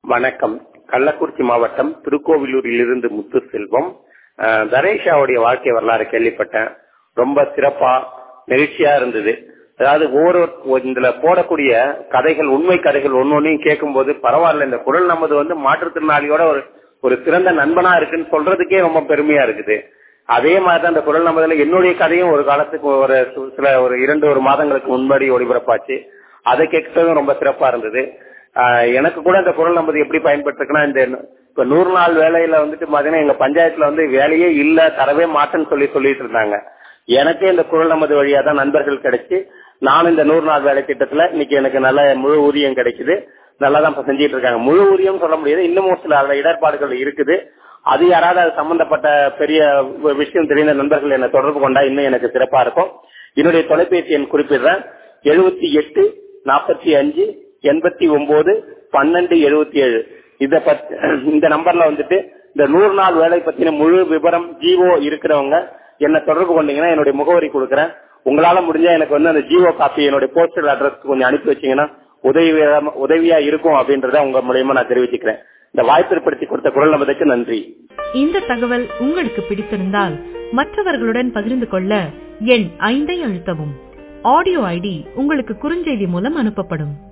வணக்கம் கள்ளக்குறிச்சி மாவட்டம் திருக்கோவிலூரிலிருந்து முத்து செல்வம் அஹ், தரேஷாவுடைய வாழ்க்கை வரலாறு கேள்விப்பட்டேன் ரொம்ப சிறப்பா நெகிழ்ச்சியா இருந்தது அதாவது ஒவ்வொரு ஒரு இதுல போடக்கூடிய கதைகள் உண்மை கதைகள் ஒன்னொன்னையும் கேட்கும்போது பரவாயில்ல இந்த குரல் நமது வந்து மாற்றுத்திறனாளியோட ஒரு ஒரு சிறந்த நண்பனா இருக்குன்னு சொல்றதுக்கே ரொம்ப பெருமையா இருக்குது அதே மாதிரி தான் இந்த குரல் நமதுல என்னுடைய கதையும் ஒரு காலத்துக்கு ஒரு சு- சில ஒரு இரண்டு ஒரு மாதங்களுக்கு முன்னாடி ஒளிபரப்பாச்சு அதை கேட்கறதும் ரொம்ப சிறப்பா இருந்தது ஆஹ் எனக்கு கூட இந்த குரல் நம்பது எப்படி பயன்பட்டுருக்குன்னா இந்த இப்ப நூறு நாள் வேலையில வந்துட்டு பாத்தீங்கன்னா எங்க பஞ்சாயத்துல வந்து வேலையே இல்ல தரவே மாட்டேன்னு சொல்லி சொல்லிட்டு இருந்தாங்க எனக்கே இந்த குரல் நமது வழியா தான் நண்பர்கள் கிடைச்சு நானும் இந்த நூறு நாள் வேலை திட்டத்துல இன்னைக்கு எனக்கு நல்ல முழு ஊதியம் கிடைக்குது நல்லா தான் இப்ப செஞ்சுட்டு இருக்காங்க முழு ஊதியம் சொல்ல முடியாது இன்னும் ஒரு சில அதுல இடர்பாடுகள் இருக்குது அது யாராவது அது சம்பந்தப்பட்ட பெரிய வி- விஷயம் தெரிந்த நண்பர்கள் என்ன தொடர்பு கொண்டா இன்னும் எனக்கு சிறப்பா இருக்கும் என்னுடைய தொலைபேசி எண் குறிப்பிடுறேன் எழுபத்தி எட்டு நாற்பத்தி அஞ்சு எண்பத்தி ஒன்பது பன்னெண்டு எழுபத்தி ஏழு இத பத்தி இந்த நம்பர்ல வந்துட்டு இந்த நூறு நாள் வேலை பத்தின முழு விவரம் ஜிஓ இருக்கிறவங்க என்ன தொடர்பு கொண்டீங்கன்னா என்னுடைய முகவரி கொடுக்குறேன் உங்களால முடிஞ்சா எனக்கு வந்து அந்த ஜிஓ காப்பி என்னுடைய போஸ்டல் அட்ரஸ் கொஞ்சம் அனுப்பி வச்சீங்கன்னா உதவியா உதவியா இருக்கும் அப்படின்றத உங்க மூலியமா நான் தெரிவிச்சுக்கிறேன் இந்த வாய்ப்பு ஏற்படுத்தி கொடுத்த குரல் நம்பதுக்கு நன்றி இந்த தகவல் உங்களுக்கு பிடித்திருந்தால் மற்றவர்களுடன் பகிர்ந்து கொள்ள எண் ஐந்தை அழுத்தவும் ஆடியோ ஐடி உங்களுக்கு குறுஞ்செய்தி மூலம் அனுப்பப்படும்